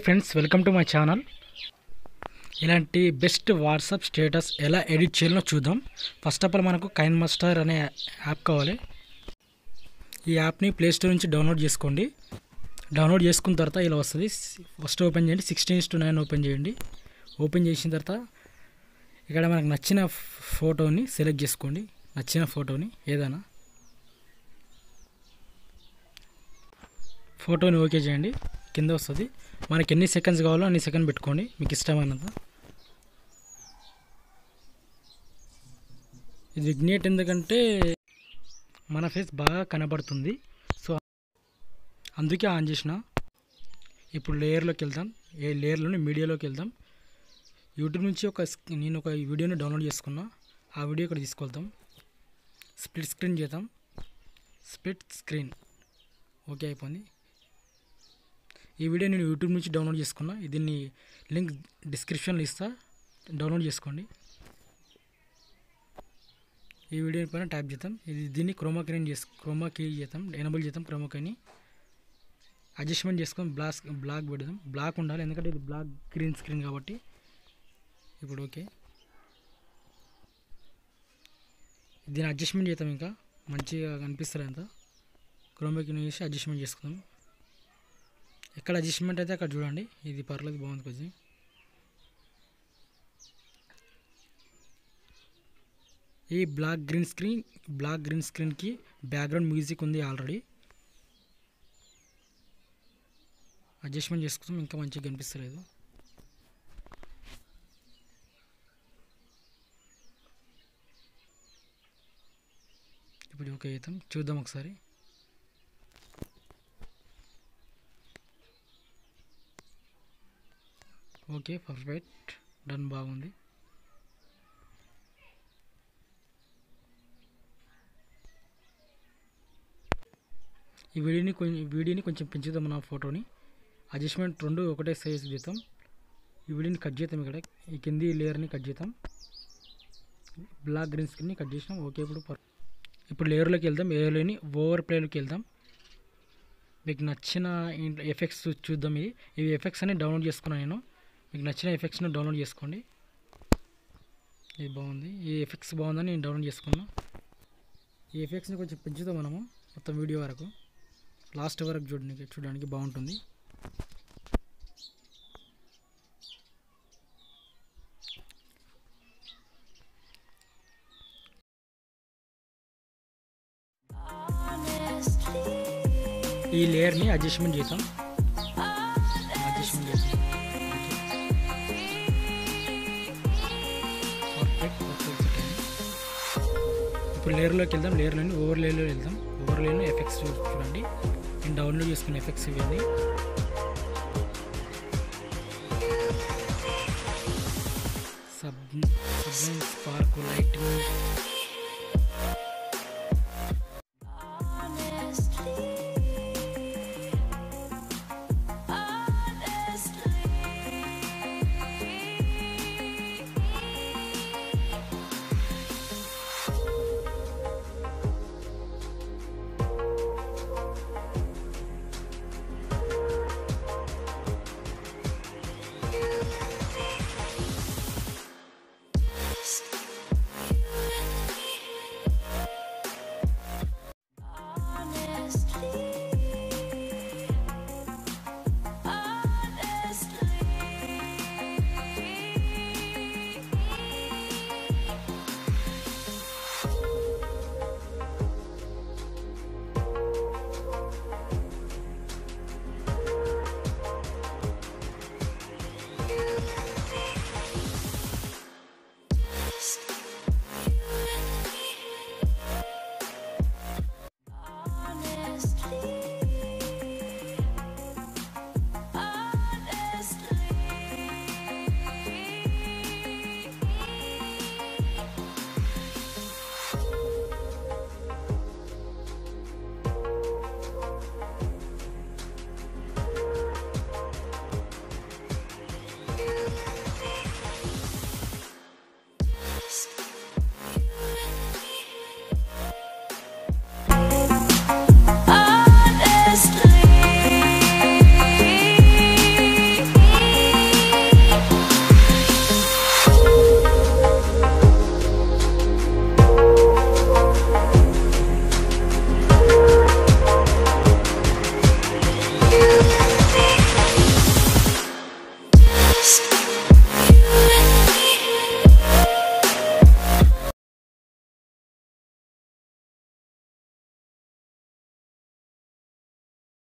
friends welcome to my channel ఇలాంటి best WhatsApp status ఎలా edit చేయాలో చూద్దాం ఫస్ట్ ఆఫ్ ఆల్ మనకు కైన్ మాస్టర్ అనే యాప్ కావాలి ఈ యాప్ని ప్లే స్టోర్ నుంచి డౌన్లోడ్ చేసుకోండి డౌన్లోడ్ చేసుకున్న తర్వాత ఇలా వస్తుంది ఫస్ట్ ఓపెన్ చేయండి సిక్స్టీన్ టు నైన్ ఓపెన్ చేయండి ఓపెన్ చేసిన తర్వాత ఇక్కడ మనకు నచ్చిన ఫోటోని సెలెక్ట్ చేసుకోండి నచ్చిన ఫోటోని ఏదైనా ఫోటోని ఓకే చేయండి కింద వస్తుంది మనకి ఎన్ని సెకండ్స్ కావాలో అన్ని సెకండ్ పెట్టుకోండి మీకు ఇష్టమైనంత ఇది విగ్నేట్ ఎందుకంటే మన ఫేస్ బాగా కనబడుతుంది సో అందుకే ఆన్ చేసిన ఇప్పుడు లేయర్లోకి వెళ్దాం ఏ లేయర్లోని మీడియాలోకి వెళ్దాం యూట్యూబ్ నుంచి ఒక స్క్- నేను ఒక వీడియోని డౌన్లోడ్ చేసుకున్నా ఆ వీడియో ఇక్కడ తీసుకెళ్తాం స్ప్లిట్ స్క్రీన్ చేద్దాం స్ప్లిట్ స్క్రీన్ ఓకే అయిపోయింది ఈ వీడియో నేను యూట్యూబ్ నుంచి డౌన్లోడ్ చేసుకున్నా దీన్ని లింక్ డిస్క్రిప్షన్లో ఇస్తా డౌన్లోడ్ చేసుకోండి ఈ వీడియో పైన ట్యాప్ చేద్దాం ఇది దీన్ని క్రోమా క్రీన్ చేసు క్రోమా కీ చేద్దాం ఎనబుల్ చేద్దాం క్రోమా కీని అడ్జస్ట్మెంట్ చేసుకొని బ్లాక్ బ్లాక్ పెడదాం బ్లాక్ ఉండాలి ఎందుకంటే ఇది బ్లాక్ గ్రీన్ స్క్రీన్ కాబట్టి ఇప్పుడు ఓకే దీన్ని అడ్జస్ట్మెంట్ చేద్దాం ఇంకా మంచిగా కనిపిస్తుంది అంతా క్రోమా కీని వేసి అడ్జస్ట్మెంట్ చేసుకుందాం ఎక్కడ అడ్జస్ట్మెంట్ అయితే అక్కడ చూడండి ఇది పర్లేదు బాగుంది కొంచెం ఈ black green screen black green స్క్రీన్కి బ్యాక్గ్రౌండ్ మ్యూజిక్ ఉంది ఆల్రెడీ అడ్జస్ట్మెంట్ చేసుకుందాం ఇంకా మంచిగా కనిపిస్తలేదు ఇప్పుడు ఓకే అవుతాం చూద్దాం ఒకసారి ఓకే పర్ఫెక్ట్ డన్ బాగుంది ఈ వీడియోని కొంచెం వీడియోని కొంచెం పెంచుదాం నా ఫోటోని అడ్జస్ట్మెంట్ రెండు ఒకటే సైజ్ చేద్దాం ఈ వీడియోని కట్ చేద్దాం ఇక్కడ ఈ కింది లేయర్ని కట్ చేద్దాం బ్లాక్ గ్రీన్ స్క్రీన్ని కట్ చేసినాం ఓకే ఇప్పుడు పర్- ఇప్పుడు లేయర్లోకి వెళ్దాం లేయర్లోని ఓవర్ ప్లేలోకి వెళ్దాం మీకు నచ్చిన ఎఫెక్ట్స్ చూద్దాం ఇది ఇవి ఎఫెక్ట్స్ అన్ని డౌన్లోడ్ చేసుకున్నాను నేను మీకు నచ్చిన ఎఫెక్ట్స్ని డౌన్లోడ్ చేసుకోండి ఇది బాగుంది ఈ ఎఫెక్ట్స్ బాగుందని నేను డౌన్లోడ్ చేసుకున్నా ఈ ఎఫెక్ట్స్ని కొంచెం పెంచుతాం మనము మొత్తం వీడియో వరకు లాస్ట్ వరకు చూడడానికి చూడడానికి బాగుంటుంది ఈ లేయర్ని అడ్జస్ట్మెంట్ చేద్దాం అడ్జస్ట్మెంట్ చేద్దాం పర్ఫెక్ట్ పర్ఫెక్ట్ సెట్ అయింది ఇప్పుడు లేయర్లోకి వెళ్దాం లేయర్లోని ఓవర్ లేయర్లో వెళ్దాం ఓవర్ లేయర్లో ఎఫెక్ట్స్ చూడండి నేను డౌన్లోడ్ చేసుకున్న ఎఫెక్ట్స్ ఇవన్నీ సబ్ సబ్లైన్ స్పార్క్ లైట్